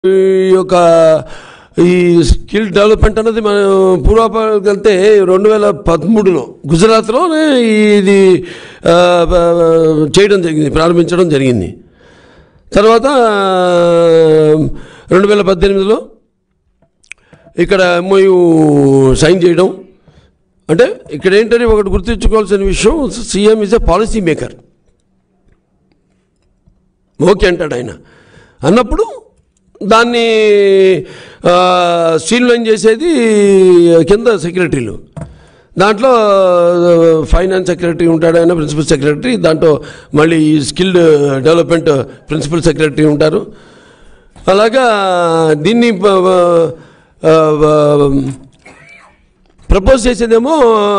ఈ యొక్క ఈ స్కిల్ డెవలప్మెంట్ అనేది మనం పూర్వపాలకు వెళ్తే రెండు వేల పదమూడులో గుజరాత్లోనే ఇది ఆ, ఆ, చేయడం జరిగింది ప్రారంభించడం జరిగింది తర్వాత రెండు వేల పద్దెనిమిదిలో ఇక్కడ ఎంఓయు సైన్ చేయడం అంటే ఇక్కడ ఏంటని ఒకటి గుర్తుంచుకోవాల్సిన విషయం CM is a policy maker okay అంటాడు ఆయన అన్నప్పుడు దాన్ని స్ట్రీమ్లైన్ చేసేది కింద సెక్రటరీలు దాంట్లో ఫైనాన్స్ సెక్రటరీ ఉంటాడు ఆయన ప్రిన్సిపల్ సెక్రటరీ దాంట్లో మళ్ళీ ఈ స్కిల్డ్ డెవలప్మెంట్ ప్రిన్సిపల్ సెక్రటరీ ఉంటారు అలాగా దీన్ని ప- ఆ, ఆ, ప్రపోజ్ చేసేదేమో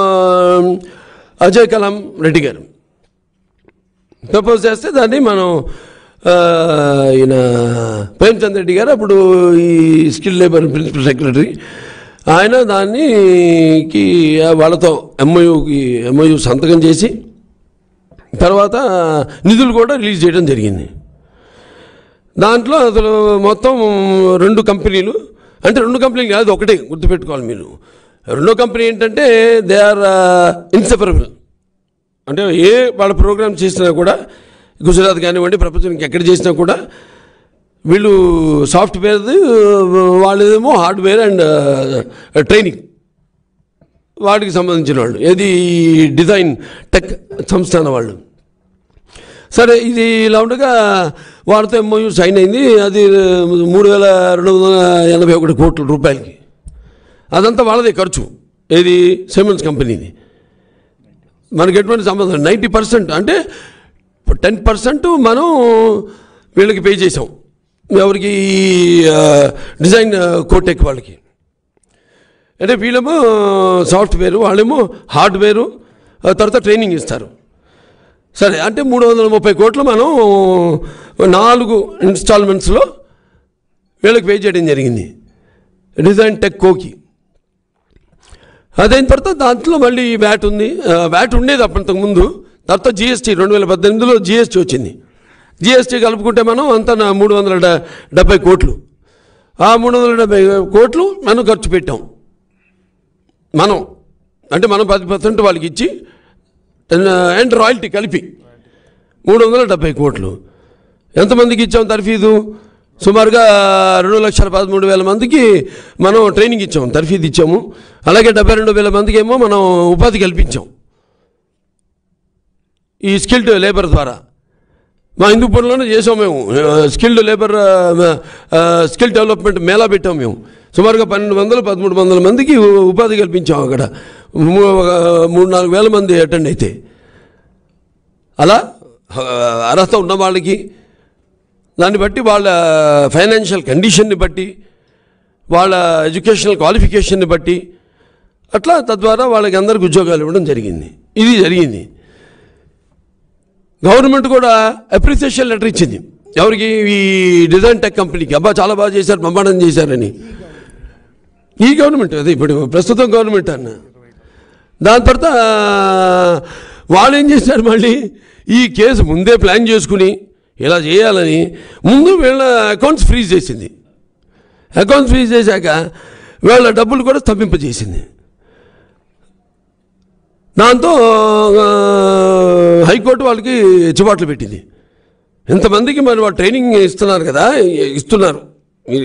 అజయ్ కలాం రెడ్డి గారు ప్రపోజ్ చేస్తే దాన్ని మనం ఆ, ఈయన ప్రేమ్చంద్ రెడ్డి గారు అప్పుడు ఈ స్కిల్ లేబర్ ప్రిన్సిపల్ సెక్రటరీ ఆయన దానికి వాళ్ళతో ఎంఓయుకి ఎంఓయు సంతకం చేసి తర్వాత నిధులు కూడా రిలీజ్ చేయడం జరిగింది దాంట్లో అసలు మొత్తం రెండు కంపెనీలు అంటే రెండు కంపెనీలు కాదు ఒకటే గుర్తుపెట్టుకోవాలి మీరు రెండో కంపెనీ ఏంటంటే దే ఆర్ ఇన్సెపరబుల్ అంటే ఏ వాళ్ళ ప్రోగ్రామ్ చేసినా కూడా గుజరాత్ కానివ్వండి ప్రపంచానికి ఎక్కడ చేసినా కూడా వీళ్ళు సాఫ్ట్వేర్ వాళ్ళేమో హార్డ్వేర్ అండ్ ట్రైనింగ్ వాటికి సంబంధించిన వాళ్ళు ఏది డిజైన్ టెక్ సంస్థాన వాళ్ళు సరే ఇది ఇలా ఉండగా వాళ్ళతో ఎంఓయూ సైన్ అయింది అది మూడు వేల రెండు వందల ఎనభై ఒకటి కోట్ల రూపాయలకి అదంతా వాళ్ళదే ఖర్చు ఏది సిమెంట్స్ కంపెనీది మనకి ఎటువంటి సంబంధం నైంటీ పర్సెంట్ అంటే టెన్ పర్సెంట్ మనం వీళ్ళకి పే చేసాం ఎవరికి ఈ, ఆ, డిజైన్ ఆ, కోటెక్ వాళ్ళకి అంటే వీళ్ళేమో సాఫ్ట్వేర్ వాళ్ళేమో హార్డ్వేరు ఆ తర్వాత ట్రైనింగ్ ఇస్తారు సరే అంటే మూడు వందల ముప్పై కోట్లు మనం నాలుగు ఇన్స్టాల్మెంట్స్లో వీళ్ళకి పే చేయడం జరిగింది డిజైన్ టెక్ కోకి అదైన తర్వాత దాంట్లో మళ్ళీ వ్యాట్ ఉంది ఆ, వ్యాట్ ఉండేది అప్పటికి ముందు తర్వాత జిఎస్టీ రెండు వేల పద్దెనిమిదిలో జిఎస్టీ వచ్చింది జిఎస్టీ కలుపుకుంటే మనం అంతా నా మూడు వందల డ- డెబ్బై కోట్లు ఆ మూడు వందల డెబ్బై కోట్లు మనం ఖర్చు పెట్టాం మనం అంటే మనం పది పర్సెంట్ వాళ్ళకి ఇచ్చి అండ్ రాయల్టీ కలిపి మూడు వందల డెబ్బై కోట్లు ఎంతమందికి ఇచ్చాం తర్ఫీదు సుమారుగా రెండు లక్షల పదమూడు వేల మందికి మనం ట్రైనింగ్ ఇచ్చాం తర్ఫీదు ఇచ్చాము అలాగే డెబ్బై రెండు వేల మందికి ఏమో మనం ఉపాధి కల్పించాం ఈ స్కిల్డ్ లేబర్ ద్వారా మా హిందూపురంలోనే చేసాం మేము skilled labour skill development mela పెట్టాం మేము సుమారుగా పన్నెండు వందలు పదమూడు వందల మందికి ఉ- ఉపాధి కల్పించాం అక్కడ మూ- ఒక మూడు నాలుగు వేల మంది అటెండ్ అయితే అలా ఆ, అర్హత ఉన్న వాళ్ళకి దాన్ని బట్టి వాళ్ళ ఫైనాన్షియల్ కండిషన్ని బట్టి వాళ్ళ ఎడ్యుకేషనల్ క్వాలిఫికేషన్ని బట్టి అట్లా తద్వారా వాళ్ళకి అందరికి ఉద్యోగాలు ఇవ్వడం జరిగింది ఇది జరిగింది గవర్నమెంట్ కూడా అప్రిసియేషన్ లెటర్ ఇచ్చింది ఎవరికి ఈ డిజైన్ టెక్ కంపెనీకి అబ్బా చాలా బాగా చేశారు బ్రహ్మాండం చేశారని ఈ గవర్నమెంట్ అదే ఇప్పుడు ప్రస్తుతం గవర్నమెంట్ అన్న దాని తర్వాత వాళ్ళు ఏం చేశారు మళ్ళీ ఈ కేసు ముందే ప్లాన్ చేసుకుని ఇలా చేయాలని ముందు వీళ్ళ అకౌంట్స్ ఫ్రీజ్ చేసింది అకౌంట్స్ ఫ్రీజ్ చేశాక వీళ్ళ డబ్బులు కూడా స్తంభింపజేసింది దాంతో ఆ, హైకోర్టు వాళ్ళకి చివాట్లు పెట్టింది ఇంతమందికి మరి వాళ్ళు ట్రైనింగ్ ఇస్తున్నారు కదా ఇస్తున్నారు